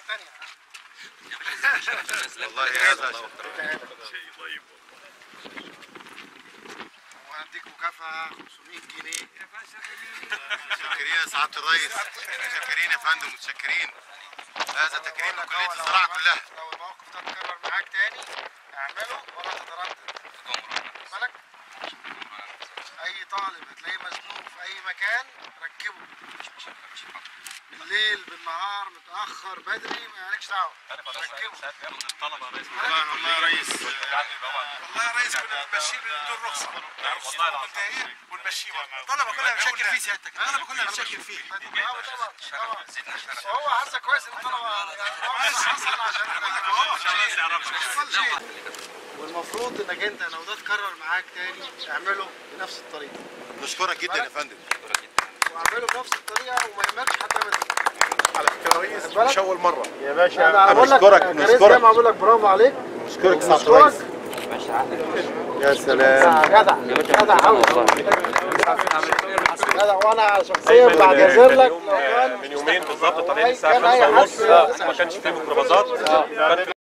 الثانيه والله هذا شيء طيب وهديك مكافأة 500 جنيه متشكرين يا سعاده الرئيس متشكرين يا فندم متشكرين هذا تكريم من كليه الزراعه كلها لو الموقف ده اتكرر معاك تاني اعمله ولا تتردد بالك اي طالب هتلاقيه مزنوق في اي مكان ركبه بالليل بالنهار متاخر بدري ما لكش دعوه ركبه والله والله يا ريس والله يا ريس كنا بنمشيه بدون رخصه والله العظيم ونمشيه الطلبه كلها بتشكل فيه سيادتك الطلبه كلها بتشكل فيه هو حظك كويس ان الطلبه عشان والمفروض انك انت لو ده اتكرر معاك تاني اعمله بنفس الطريقه نشكرك جدا يا فندم واعمله بنفس الطريقه وما يهمكش حد ابدا على فكره يا ريس بالك؟ مش اول مره يا انا بقول لك نشكرك كريس نشكرك جامعة بقول لك برافو عليك نشكرك سعاده الرئيس نشكرك يا سلام جدع جدع قوي جدع وانا شخصيا بعتذر لك لو كان من يومين بالظبط طالعين كان الساعه اي 5 ونص حد ما كانش فيه ميكروباصات كان